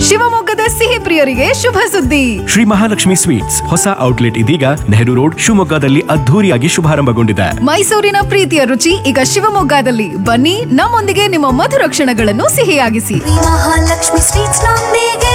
ಶಿವಮೊಗ್ಗದ ಸಿಹಿ ಪ್ರಿಯರಿಗೆ ಶುಭ ಸುದ್ದಿ ಶ್ರೀ ಮಹಾಲಕ್ಷ್ಮಿ ಸ್ವೀಟ್ಸ್ ಹೊಸ ಔಟ್ಲೆಟ್ ಇದೀಗ ನೆಹರು ರೋಡ್ ಶಿವಮೊಗ್ಗದಲ್ಲಿ ಅದ್ಧೂರಿಯಾಗಿ ಶುಭಾರಂಭಗೊಂಡಿದೆ ಮೈಸೂರಿನ ಪ್ರೀತಿಯ ರುಚಿ ಈಗ ಶಿವಮೊಗ್ಗದಲ್ಲಿ ಬನ್ನಿ ನಮ್ಮೊಂದಿಗೆ ನಿಮ್ಮ ಮಧುರ ಕ್ಷಣಗಳನ್ನು ಸಿಹಿಯಾಗಿಸಿ ಮಹಾಲಕ್ಷ್ಮಿ ಸ್ವೀಟ್ಸ್ ನೊಂದಿಗೆ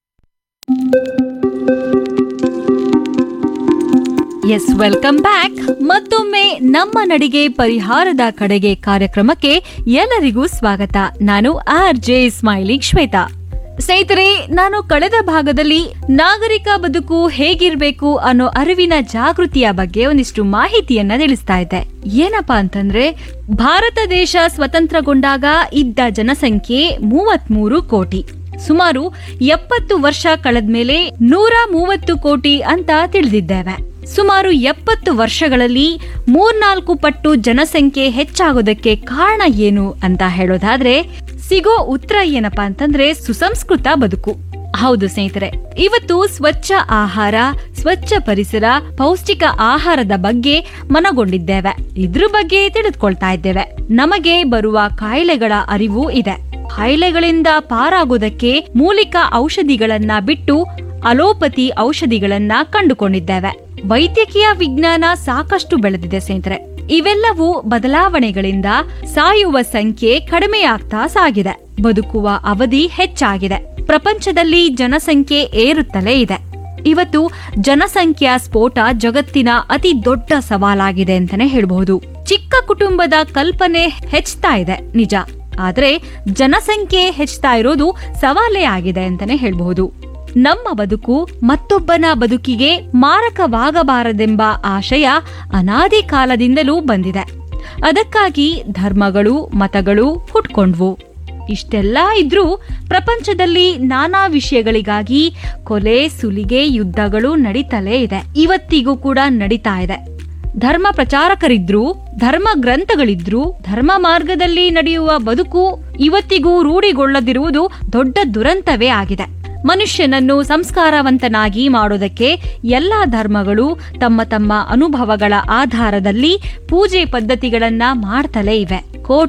ಎಸ್ ವೆಲ್ಕಮ್ ಬ್ಯಾಕ್ ಮತ್ತೊಮ್ಮೆ ನಮ್ಮ ನಡಿಗೆ ಪರಿಹಾರದ ಕಡೆಗೆ ಕಾರ್ಯಕ್ರಮಕ್ಕೆ ಎಲ್ಲರಿಗೂ ಸ್ವಾಗತ ನಾನು ಆರ್ ಜೆ ಸ್ಮೈಲಿಂಗ್ ಶ್ವೇತಾ ಸ್ನೇಹಿತರೆ ನಾನು ಕಳೆದ ಭಾಗದಲ್ಲಿ ನಾಗರಿಕ ಬದುಕು ಹೇಗಿರ್ಬೇಕು ಅನ್ನೋ ಅರಿವಿನ ಜಾಗೃತಿಯ ಬಗ್ಗೆ ಒಂದಿಷ್ಟು ಮಾಹಿತಿಯನ್ನ ತಿಳಿಸ್ತಾ ಇದ್ದೆ ಏನಪ್ಪಾ ಅಂತಂದ್ರೆ ಭಾರತ ದೇಶ ಸ್ವತಂತ್ರಗೊಂಡಾಗ ಇದ್ದ ಜನಸಂಖ್ಯೆ ಮೂವತ್ಮೂರು ಕೋಟಿ ಸುಮಾರು ಎಪ್ಪತ್ತು ವರ್ಷ ಕಳೆದ್ಮೇಲೆ ನೂರ ಮೂವತ್ತು ಕೋಟಿ ಅಂತ ತಿಳಿದಿದ್ದೇವೆ ಸುಮಾರು ಎಪ್ಪತ್ತು ವರ್ಷಗಳಲ್ಲಿ ಮೂರ್ನಾಲ್ಕು ಪಟ್ಟು ಜನಸಂಖ್ಯೆ ಹೆಚ್ಚಾಗೋದಕ್ಕೆ ಕಾರಣ ಏನು ಅಂತ ಹೇಳೋದಾದ್ರೆ ಸಿಗೋ ಉತ್ತರ ಏನಪ್ಪಾ ಅಂತಂದ್ರೆ ಸುಸಂಸ್ಕೃತ ಬದುಕು ಹೌದು ಸ್ನೇಹಿತರೆ ಇವತ್ತು ಸ್ವಚ್ಛ ಆಹಾರ ಸ್ವಚ್ಛ ಪರಿಸರ ಪೌಷ್ಟಿಕ ಆಹಾರದ ಬಗ್ಗೆ ಮನಗೊಂಡಿದ್ದೇವೆ ಇದ್ರ ಬಗ್ಗೆ ತಿಳಿದುಕೊಳ್ತಾ ಇದ್ದೇವೆ ನಮಗೆ ಬರುವ ಕಾಯಿಲೆಗಳ ಅರಿವು ಇದೆ ಕಾಯಿಲೆಗಳಿಂದ ಪಾರಾಗೋದಕ್ಕೆ ಮೂಲಿಕ ಔಷಧಿಗಳನ್ನ ಬಿಟ್ಟು ಅಲೋಪತಿ ಔಷಧಿಗಳನ್ನ ಕಂಡುಕೊಂಡಿದ್ದೇವೆ ವೈದ್ಯಕೀಯ ವಿಜ್ಞಾನ ಸಾಕಷ್ಟು ಬೆಳೆದಿದೆ ಸ್ನೇಹಿತರೆ ಇವೆಲ್ಲವೂ ಬದಲಾವಣೆಗಳಿಂದ ಸಾಯುವ ಸಂಖ್ಯೆ ಕಡಿಮೆಯಾಗ್ತಾ ಸಾಗಿದೆ ಬದುಕುವ ಅವಧಿ ಹೆಚ್ಚಾಗಿದೆ ಪ್ರಪಂಚದಲ್ಲಿ ಜನಸಂಖ್ಯೆ ಏರುತ್ತಲೇ ಇದೆ ಇವತ್ತು ಜನಸಂಖ್ಯಾ ಸ್ಫೋಟ ಜಗತ್ತಿನ ಅತಿ ದೊಡ್ಡ ಸವಾಲಾಗಿದೆ ಅಂತಾನೆ ಹೇಳ್ಬಹುದು ಚಿಕ್ಕ ಕುಟುಂಬದ ಕಲ್ಪನೆ ಹೆಚ್ಚುತ್ತಾ ಇದೆ ನಿಜ ಆದ್ರೆ ಜನಸಂಖ್ಯೆ ಹೆಚ್ಚುತ್ತಾ ಇರೋದು ಸವಾಲೇ ಆಗಿದೆ ಅಂತಾನೆ ಹೇಳ್ಬಹುದು ನಮ್ಮ ಬದುಕು ಮತ್ತೊಬ್ಬನ ಬದುಕಿಗೆ ಮಾರಕವಾಗಬಾರದೆಂಬ ಆಶಯ ಅನಾದಿ ಕಾಲದಿಂದಲೂ ಬಂದಿದೆ ಅದಕ್ಕಾಗಿ ಧರ್ಮಗಳು ಮತಗಳು ಹುಟ್ಕೊಂಡ್ವು ಇಷ್ಟೆಲ್ಲ ಇದ್ರೂ ಪ್ರಪಂಚದಲ್ಲಿ ನಾನಾ ವಿಷಯಗಳಿಗಾಗಿ ಕೊಲೆ ಸುಲಿಗೆ ಯುದ್ಧಗಳು ನಡೀತಲೇ ಇದೆ ಇವತ್ತಿಗೂ ಕೂಡ ನಡೀತಾ ಇದೆ ಧರ್ಮ ಪ್ರಚಾರಕರಿದ್ರು ಧರ್ಮ ಗ್ರಂಥಗಳಿದ್ರು ಧರ್ಮ ಮಾರ್ಗದಲ್ಲಿ ನಡೆಯುವ ಬದುಕು ಇವತ್ತಿಗೂ ರೂಢಿಗೊಳ್ಳದಿರುವುದು ದೊಡ್ಡ ದುರಂತವೇ ಆಗಿದೆ ಮನುಷ್ಯನನ್ನು ಸಂಸ್ಕಾರವಂತನಾಗಿ ಮಾಡೋದಕ್ಕೆ ಎಲ್ಲಾ ಧರ್ಮಗಳು ತಮ್ಮ ತಮ್ಮ ಅನುಭವಗಳ ಆಧಾರದಲ್ಲಿ ಪೂಜೆ ಪದ್ಧತಿಗಳನ್ನ ಮಾಡ್ತಲೇ ಇವೆ ಕೋಟಿ